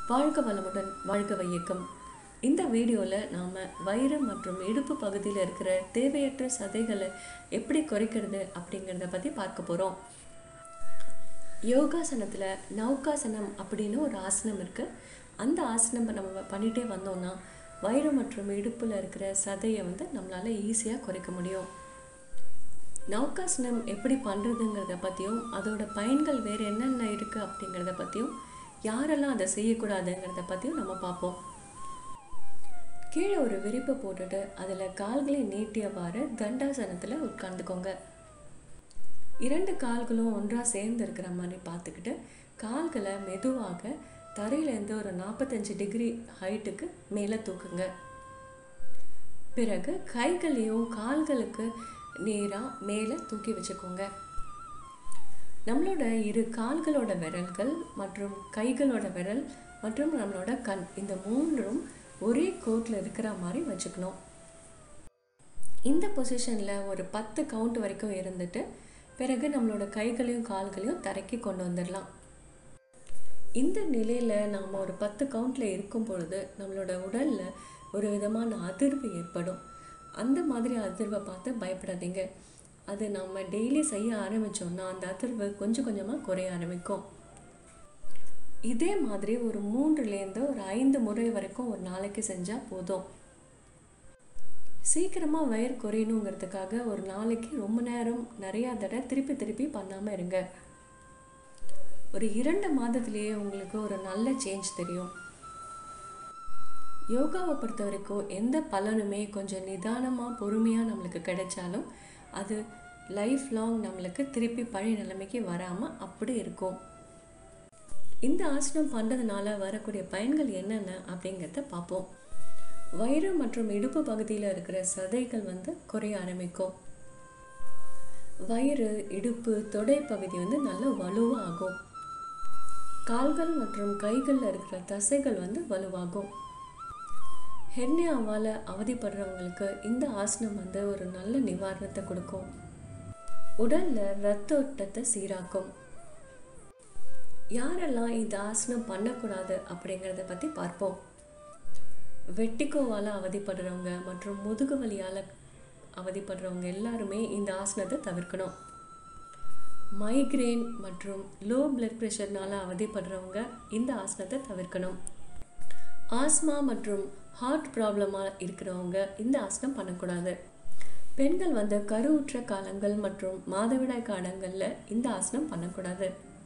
வாழ்க வளமுடன் வாழ்க வையக்கம் இந்த வீடியோவில் நாம் வயிறு மற்றும் இடுப்பு பகுதியில் இருக்கிற தேவையற்ற சதைகளை எப்படி குறைக்கிறது அப்படிங்கிறத பற்றி பார்க்க போகிறோம் யோகாசனத்தில் நௌகாசனம் அப்படின்னு ஒரு ஆசனம் இருக்குது அந்த ஆசனம் நம்ம பண்ணிகிட்டே வந்தோம்னா வயிறு மற்றும் இடுப்பில் இருக்கிற சதையை வந்து நம்மளால் ஈஸியாக குறைக்க முடியும் நௌகாசனம் எப்படி பண்ணுறதுங்கிறத பற்றியும் அதோட பயன்கள் வேறு என்னென்ன இருக்குது அப்படிங்கிறத பற்றியும் யாரெல்லாம் அதை செய்யக்கூடாதுங்கிறத பற்றியும் நம்ம பார்ப்போம் கீழே ஒரு விரிப்பை போட்டுட்டு அதில் கால்களை நீட்டியவாறு தண்டாசனத்தில் உட்கார்ந்துக்கோங்க இரண்டு கால்களும் ஒன்றாக சேர்ந்து இருக்கிற மாதிரி பார்த்துக்கிட்டு கால்களை மெதுவாக தரையிலேருந்து ஒரு நாற்பத்தஞ்சு டிகிரி ஹைட்டுக்கு மேலே தூக்குங்க பிறகு கைகளையும் கால்களுக்கு நேராக மேலே தூக்கி வச்சுக்கோங்க நம்மளோட இரு கால்களோட விரல்கள் மற்றும் கைகளோட விரல் மற்றும் நம்மளோட கண் இந்த மூன்றும் ஒரே கோட்டில் இருக்கிற மாதிரி வச்சுக்கணும் இந்த பொசிஷனில் ஒரு பத்து கவுண்ட் வரைக்கும் இருந்துட்டு பிறகு நம்மளோட கைகளையும் கால்களையும் தரைக்கி கொண்டு வந்துடலாம் இந்த நிலையில் நாம் ஒரு பத்து கவுண்டில் இருக்கும் பொழுது நம்மளோட உடலில் ஒரு விதமான அதிர்வு ஏற்படும் அந்த மாதிரி அதிர்வை பார்த்து பயப்படாதீங்க அது நம்ம டெய்லி செய்ய ஆரம்பித்தோம்னா அந்த அதிர்வு கொஞ்சம் கொஞ்சமாக குறைய ஆரம்பிக்கும் இதே மாதிரி ஒரு மூன்றுலேருந்து ஒரு ஐந்து முறை வரைக்கும் ஒரு நாளைக்கு செஞ்சால் போதும் சீக்கிரமாக வயிறு குறையணுங்கிறதுக்காக ஒரு நாளைக்கு ரொம்ப நேரம் நிறையா தடவை திருப்பி திருப்பி பண்ணாமல் இருங்க ஒரு இரண்டு மாதத்துலேயே உங்களுக்கு ஒரு நல்ல சேஞ்ச் தெரியும் யோகாவை பொறுத்த வரைக்கும் எந்த பலனுமே கொஞ்சம் நிதானமாக பொறுமையாக நம்மளுக்கு கிடைச்சாலும் அது லைஃப் லாங் நம்மளுக்கு திருப்பி பழைய நிலைமைக்கு வராமல் அப்படி இருக்கும் இந்த ஆசனம் பண்ணுறதுனால வரக்கூடிய பயன்கள் என்னென்ன அப்படிங்கிறத பார்ப்போம் வயிறு மற்றும் இடுப்பு பகுதியில் இருக்கிற சதைகள் வந்து குறைய ஆரம்பிக்கும் வயிறு இடுப்பு தொடை பகுதி வந்து நல்ல வலுவாகும் கால்கள் மற்றும் கைகளில் இருக்கிற தசைகள் வந்து வலுவாகும் ஹெர்னியாவால் அவதிப்படுறவங்களுக்கு இந்த ஆசனம் வந்து ஒரு நல்ல நிவாரணத்தை கொடுக்கும் உடலில் ரத்த ஓட்டத்தை சீராக்கும் யாரெல்லாம் இந்த ஆசனம் பண்ணக்கூடாது அப்படிங்கிறத பற்றி பார்ப்போம் வெட்டிக்கோவால் அவதிப்படுறவங்க மற்றும் முதுகு வலியால் அவதிப்படுறவங்க எல்லாருமே இந்த ஆசனத்தை தவிர்க்கணும் மைக்ரேன் மற்றும் லோ பிளட் ப்ரெஷர்னால் அவதிப்படுறவங்க இந்த ஆசனத்தை தவிர்க்கணும் ஆஸ்மா மற்றும் ஹார்ட் ப்ராப்ளமாக இருக்கிறவங்க இந்த ஆசனம் பண்ணக்கூடாது பெண்கள் வந்து கருவுற்ற காலங்கள் மற்றும் மாதவிடாய் காலங்களில் இந்த ஆசனம் பண்ணக்கூடாது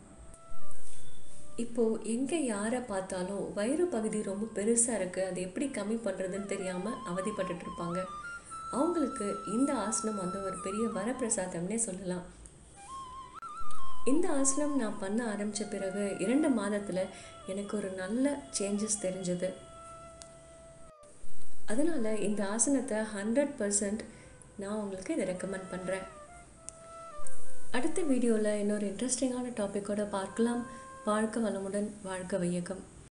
இப்போது எங்கே யாரை பார்த்தாலும் வயிறு பகுதி ரொம்ப பெருசாக இருக்குது அது எப்படி கம்மி பண்ணுறதுன்னு தெரியாமல் அவதிப்பட்டுட்டு இருப்பாங்க அவங்களுக்கு இந்த ஆசனம் வந்து ஒரு பெரிய வரப்பிரசாதம்னே சொல்லலாம் இந்த ஆசனம் நான் பண்ண ஆரம்பித்த பிறகு இரண்டு மாதத்தில் எனக்கு ஒரு நல்ல சேஞ்சஸ் தெரிஞ்சது அதனால் இந்த ஆசனத்தை ஹண்ட்ரட் பர்சன்ட் நான் உங்களுக்கு இதை ரெக்கமெண்ட் பண்ணுறேன் அடுத்த வீடியோவில் இன்னொரு இன்ட்ரெஸ்டிங்கான டாப்பிக்கோட பார்க்கலாம் வாழ்க வளமுடன் வாழ்க வையகம்